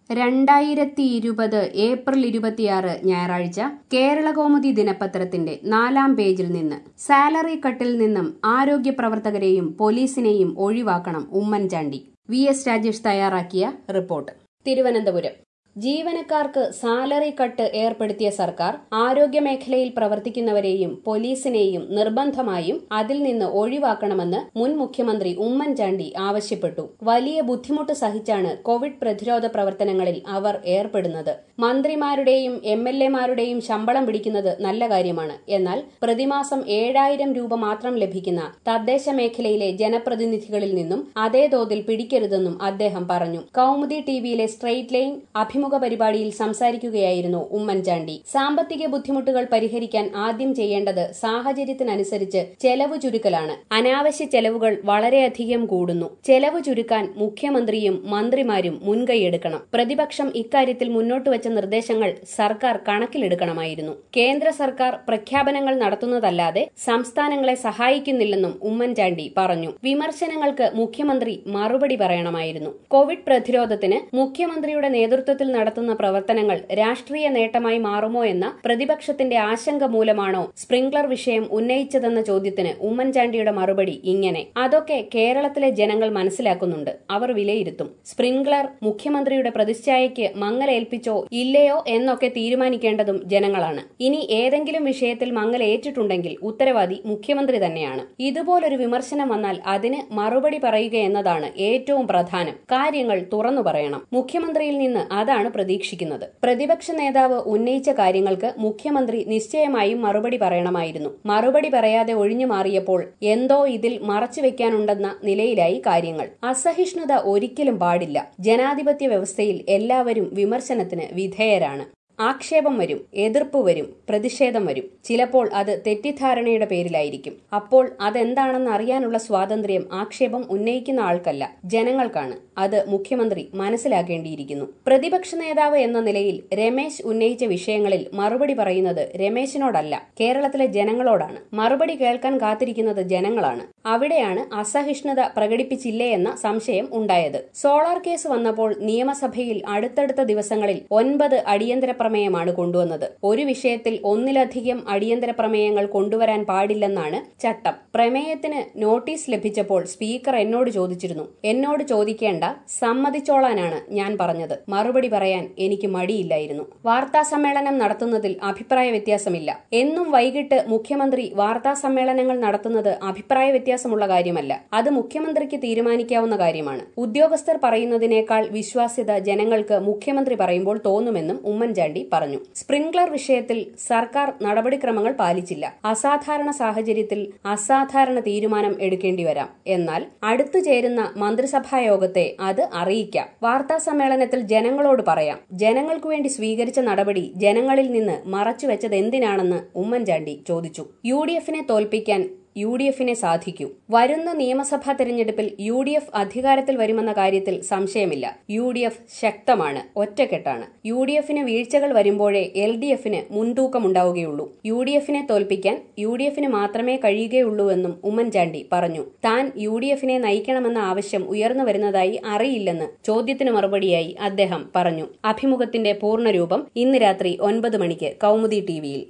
രണ്ടായിരത്തി ഇരുപത് ഏപ്രിൽ ഇരുപത്തിയാറ് ഞായറാഴ്ച കേരളകൗമുദി ദിനപത്രത്തിന്റെ നാലാം പേജിൽ നിന്ന് സാലറി കട്ടിൽ നിന്നും ആരോഗ്യ പ്രവർത്തകരെയും പോലീസിനെയും ഒഴിവാക്കണം ഉമ്മൻചാണ്ടി വി എസ് രാജേഷ് തയ്യാറാക്കിയ റിപ്പോർട്ട് തിരുവനന്തപുരം ജീവനക്കാർക്ക് സാലറി കട്ട് ഏർപ്പെടുത്തിയ സർക്കാർ ആരോഗ്യമേഖലയിൽ പ്രവർത്തിക്കുന്നവരെയും പോലീസിനെയും നിർബന്ധമായും അതിൽ നിന്ന് ഒഴിവാക്കണമെന്ന് മുൻ മുഖ്യമന്ത്രി ഉമ്മൻചാണ്ടി ആവശ്യപ്പെട്ടു വലിയ ബുദ്ധിമുട്ട് സഹിച്ചാണ് കോവിഡ് പ്രതിരോധ പ്രവർത്തനങ്ങളിൽ അവർ ഏർപ്പെടുന്നത് മന്ത്രിമാരുടെയും എം എൽ എമാരുടെയും ശമ്പളം പിടിക്കുന്നത് നല്ല കാര്യമാണ് എന്നാൽ പ്രതിമാസം ഏഴായിരം രൂപ മാത്രം ലഭിക്കുന്ന തദ്ദേശ മേഖലയിലെ ജനപ്രതിനിധികളിൽ നിന്നും അതേ തോതിൽ പിടിക്കരുതെന്നും അദ്ദേഹം പറഞ്ഞു കൌമുദി ടിവിയിലെ സ്ട്രെയിറ്റ് ലൈൻ അഭിമുഖ പരിപാടിയിൽ സംസാരിക്കുകയായിരുന്നു ഉമ്മൻചാണ്ടി സാമ്പത്തിക ബുദ്ധിമുട്ടുകൾ പരിഹരിക്കാൻ ആദ്യം ചെയ്യേണ്ടത് സാഹചര്യത്തിനനുസരിച്ച് ചെലവ് ചുരുക്കലാണ് അനാവശ്യ ചെലവുകൾ വളരെയധികം കൂടുന്നു ചെലവ് ചുരുക്കാൻ മുഖ്യമന്ത്രിയും മന്ത്രിമാരും മുൻകൈയെടുക്കണം പ്രതിപക്ഷം ഇക്കാര്യത്തിൽ മുന്നോട്ടുവച്ച നിർദ്ദേശങ്ങൾ സർക്കാർ കണക്കിലെടുക്കണമായിരുന്നു കേന്ദ്ര സർക്കാർ പ്രഖ്യാപനങ്ങൾ നടത്തുന്നതല്ലാതെ സംസ്ഥാനങ്ങളെ സഹായിക്കുന്നില്ലെന്നും ഉമ്മൻചാണ്ടി പറഞ്ഞു വിമർശനങ്ങൾക്ക് മുഖ്യമന്ത്രി മറുപടി പറയണമായിരുന്നു കോവിഡ് പ്രതിരോധത്തിന് മുഖ്യമന്ത്രിയുടെ നേതൃത്വത്തിൽ നടത്തുന്ന പ്രവർത്തനങ്ങൾ രാഷ്ട്രീയ നേട്ടമായി മാറുമോ എന്ന പ്രതിപക്ഷത്തിന്റെ ആശങ്ക മൂലമാണോ സ്പ്രിംഗ്ലർ വിഷയം ഉന്നയിച്ചതെന്ന ചോദ്യത്തിന് ഉമ്മൻചാണ്ടിയുടെ മറുപടി ഇങ്ങനെ അതൊക്കെ കേരളത്തിലെ ജനങ്ങൾ മനസ്സിലാക്കുന്നുണ്ട് അവർ വിലയിരുത്തും സ്പ്രിംഗ്ലർ മുഖ്യമന്ത്രിയുടെ പ്രതിച്ഛായയ്ക്ക് മങ്ങലേൽപ്പിച്ചോ ഇല്ലയോ എന്നൊക്കെ തീരുമാനിക്കേണ്ടതും ജനങ്ങളാണ് ഇനി ഏതെങ്കിലും വിഷയത്തിൽ മങ്ങലേറ്റിട്ടുണ്ടെങ്കിൽ ഉത്തരവാദി മുഖ്യമന്ത്രി തന്നെയാണ് ഇതുപോലൊരു വിമർശനം വന്നാൽ അതിന് മറുപടി പറയുക എന്നതാണ് ഏറ്റവും പ്രധാനം കാര്യങ്ങൾ തുറന്നു പറയണം മുഖ്യമന്ത്രിയിൽ നിന്ന് അതാണ് പ്രതീക്ഷിക്കുന്നത് പ്രതിപക്ഷ നേതാവ് ഉന്നയിച്ച കാര്യങ്ങൾക്ക് മുഖ്യമന്ത്രി നിശ്ചയമായും മറുപടി പറയണമായിരുന്നു മറുപടി പറയാതെ ഒഴിഞ്ഞു മാറിയപ്പോൾ എന്തോ ഇതിൽ മറച്ചുവെക്കാനുണ്ടെന്ന നിലയിലായി കാര്യങ്ങൾ അസഹിഷ്ണുത ഒരിക്കലും പാടില്ല ജനാധിപത്യ വ്യവസ്ഥയിൽ എല്ലാവരും വിമർശനത്തിന് വിധേയരാണ് ആക്ഷേപം വരും എതിർപ്പ് വരും പ്രതിഷേധം വരും ചിലപ്പോൾ അത് തെറ്റിദ്ധാരണയുടെ പേരിലായിരിക്കും അപ്പോൾ അതെന്താണെന്ന് അറിയാനുള്ള സ്വാതന്ത്ര്യം ആക്ഷേപം ഉന്നയിക്കുന്ന ആൾക്കല്ല ജനങ്ങൾക്കാണ് അത് മുഖ്യമന്ത്രി മനസ്സിലാക്കേണ്ടിയിരിക്കുന്നു പ്രതിപക്ഷ നേതാവ് എന്ന നിലയിൽ രമേശ് ഉന്നയിച്ച വിഷയങ്ങളിൽ മറുപടി പറയുന്നത് രമേശിനോടല്ല കേരളത്തിലെ ജനങ്ങളോടാണ് മറുപടി കേൾക്കാൻ കാത്തിരിക്കുന്നത് ജനങ്ങളാണ് അവിടെയാണ് അസഹിഷ്ണുത പ്രകടിപ്പിച്ചില്ലേ എന്ന സംശയം ഉണ്ടായത് സോളാർ കേസ് വന്നപ്പോൾ നിയമസഭയിൽ അടുത്തടുത്ത ദിവസങ്ങളിൽ ഒൻപത് അടിയന്തര പ്രമേയമാണ് കൊണ്ടുവന്നത് ഒരു വിഷയത്തിൽ ഒന്നിലധികം അടിയന്തര പ്രമേയങ്ങൾ കൊണ്ടുവരാൻ പാടില്ലെന്നാണ് ചട്ടം പ്രമേയത്തിന് നോട്ടീസ് ലഭിച്ചപ്പോൾ സ്പീക്കർ എന്നോട് ചോദിച്ചിരുന്നു എന്നോട് ചോദിക്കേണ്ട സമ്മതിച്ചോളാനാണ് ഞാൻ പറഞ്ഞത് മറുപടി പറയാൻ എനിക്ക് മടിയില്ലായിരുന്നു വാർത്താ സമ്മേളനം നടത്തുന്നതിൽ അഭിപ്രായ വ്യത്യാസമില്ല എന്നും വൈകിട്ട് മുഖ്യമന്ത്രി വാർത്താ സമ്മേളനങ്ങൾ നടത്തുന്നത് അഭിപ്രായ വ്യത്യാസമുള്ള കാര്യമല്ല അത് മുഖ്യമന്ത്രിക്ക് തീരുമാനിക്കാവുന്ന കാര്യമാണ് ഉദ്യോഗസ്ഥർ പറയുന്നതിനേക്കാൾ വിശ്വാസ്യത ജനങ്ങൾക്ക് മുഖ്യമന്ത്രി പറയുമ്പോൾ തോന്നുമെന്നും ഉമ്മൻചാണ്ടി പറഞ്ഞു സ്പ്രിംഗ്ലർ വിഷയത്തിൽ സർക്കാർ നടപടിക്രമങ്ങൾ പാലിച്ചില്ല അസാധാരണ സാഹചര്യത്തിൽ അസാധാരണ തീരുമാനം എടുക്കേണ്ടി വരാം എന്നാൽ അടുത്തു ചേരുന്ന മന്ത്രിസഭാ യോഗത്തെ അത് അറിയിക്കാം വാർത്താ സമ്മേളനത്തിൽ ജനങ്ങളോട് പറയാം ജനങ്ങൾക്കു വേണ്ടി സ്വീകരിച്ച നടപടി ജനങ്ങളിൽ നിന്ന് മറച്ചുവെച്ചത് എന്തിനാണെന്ന് ഉമ്മൻചാണ്ടി ചോദിച്ചു യു ഡി എഫിനെ തോൽപ്പിക്കാൻ യു ഡി എഫിനെ സാധിക്കൂ വരുന്ന നിയമസഭാ തെരഞ്ഞെടുപ്പിൽ യു ഡി എഫ് അധികാരത്തിൽ വരുമെന്ന കാര്യത്തിൽ സംശയമില്ല യു ഡി എഫ് ശക്തമാണ് ഒറ്റക്കെട്ടാണ് യു ഡി എഫിന് വീഴ്ചകൾ വരുമ്പോഴേ എൽ ഡി എഫിന് മുൻതൂക്കമുണ്ടാവുകയുള്ളൂ യു ഡി എഫിനെ തോൽപ്പിക്കാൻ യു ഡി എഫിന് മാത്രമേ കഴിയുകയുള്ളൂവെന്നും ഉമ്മൻചാണ്ടി പറഞ്ഞു താൻ യു ഡി എഫിനെ നയിക്കണമെന്ന ആവശ്യം ഉയർന്നു വരുന്നതായി അറിയില്ലെന്ന് ചോദ്യത്തിന് മറുപടിയായി അദ്ദേഹം പറഞ്ഞു അഭിമുഖത്തിന്റെ പൂർണ്ണരൂപം ഇന്ന് രാത്രി ഒൻപത് മണിക്ക് കൌമുദി ടിവിയിൽ